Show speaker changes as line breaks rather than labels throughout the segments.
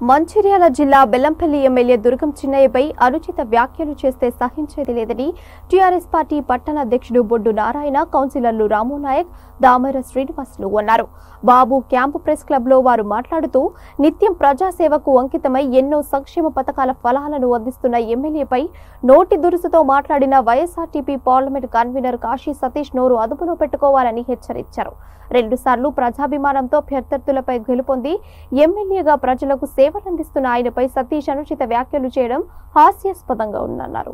మంచిర్యాల జిల్లా బెల్లంపల్లి ఎమ్మెల్యే దుర్గం చిన్నయ్యపై అనుచిత వ్యాఖ్యలు చేస్తే సహించేది లేదని టీఆర్ఎస్ పార్టీ పట్టణ అధ్యక్షుడు బొడ్డు నారాయణ కౌన్సిలర్లు రాము నాయక్ దామర శ్రీనివాసులు అన్నారు బాబు క్యాంపు ప్రెస్ క్లబ్ లో వారు మాట్లాడుతూ నిత్యం ప్రజాసేవకు అంకితమై ఎన్నో సంక్షేమ పథకాల ఫలాలను అందిస్తున్న ఎమ్మెల్యేపై నోటి దురుసుతో మాట్లాడిన YSRTP parliament convener Kashi Satish నోరు అదుపులో పెట్టుకోవాలని హెచ్చరించారు రెండుసార్లు ప్రజాభిమానంతో ప్రత్యర్థులపై గెలుపొంది ఎమ్మెల్యేగా ప్రజలకు సేవలందిస్తున్న ఆయనపై సతీష్ అనుచిత వ్యాఖ్యలు చేయడం హాస్యాస్పదంగా ఉందన్నారు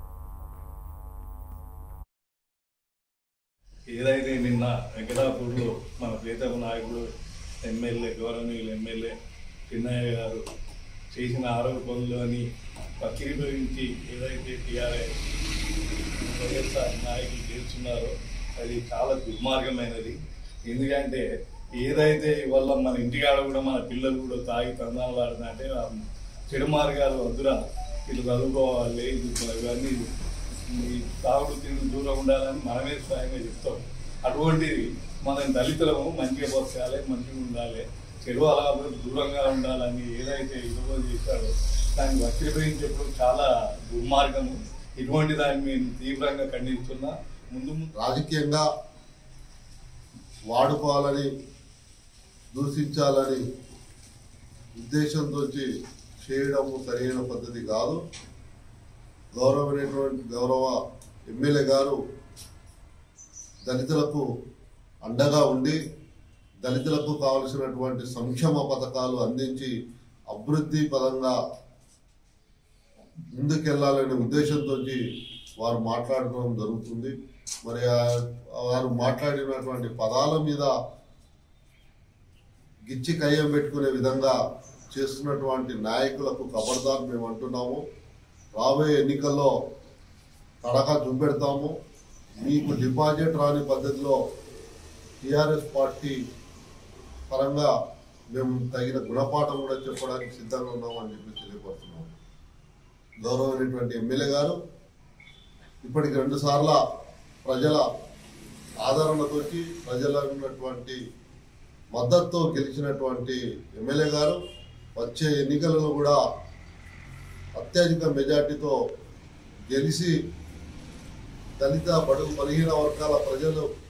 ఏదైతే నిన్న వెంకటాపూర్లో మన ప్రీతమ నాయకుడు ఎమ్మెల్యే గౌరవనీయులు ఎమ్మెల్యే చిన్నయ్య గారు చేసిన ఆరోపణలోని వక్రీభవించి ఏదైతే టీఆర్ఎస్ వైఎస్ఆర్ నాయకులు చేస్తున్నారో అది చాలా దుర్మార్గమైనది ఎందుకంటే ఏదైతే ఇవాళ మన ఇంటికాడ కూడా మన పిల్లలు కూడా తాగి తందాలు ఆడుతుంటే ఆ చెడు మార్గాలు వద్దురా వీళ్ళు చదువుకోవాలి ఇది ఇవన్నీ ఈ తాగుడు తిండి దూరం ఉండాలని మనమే స్వయంగా చెప్తాం అటువంటిది మనం దళితులము మంచిగా బతకాలి మంచిగా ఉండాలి చెడు అలవాటు దూరంగా ఉండాలని ఏదైతే ఇదిగో చేశాడో దాన్ని వక్రీభవించేప్పుడు చాలా దుర్మార్గము ఇటువంటి దాన్ని మేము తీవ్రంగా ఖండిస్తున్నా ముందు ముందు
రాజకీయంగా వాడుకోవాలని దూషించాలని ఉద్దేశంతో చేయడము సరైన పద్ధతి కాదు గౌరవమైనటువంటి గౌరవ ఎమ్మెల్యే గారు దళితులకు అండగా ఉండి దళితులకు కావలసినటువంటి సంక్షేమ పథకాలు అందించి అభివృద్ధి పదంగా ముందుకెళ్లాలనే ఉద్దేశంతో వారు మాట్లాడడం జరుగుతుంది మరి ఆ- వారు మాట్లాడినటువంటి పదాల మీద గిచ్చి కయ్యం పెట్టుకునే విధంగా చేస్తున్నటువంటి నాయకులకు ఖబర్దార్ మేము అంటున్నాము రాబోయే ఎన్నికల్లో తడక చూపెడతాము మీకు డిపాజిట్ రాని పద్ధతిలో టిఆర్ఎస్ పార్టీ పరంగా మేము తగిన గుణపాఠం కూడా చెప్పడానికి సిద్ధంగా ఉన్నామని చెప్పి తెలియపడుతున్నాము గౌరవమైనటువంటి ఎమ్మెల్యే గారు ఇప్పటికి రెండు సార్ల ప్రజల ఆదరణతోటి ప్రజల ఉన్నటువంటి మద్దతుతో గెలిచినటువంటి ఎమ్మెల్యే గారు వచ్చే ఎన్నికలలో కూడా అత్యధిక మెజార్టీతో గెలిచి దళిత బడుగు బలహీన వర్గాల ప్రజలు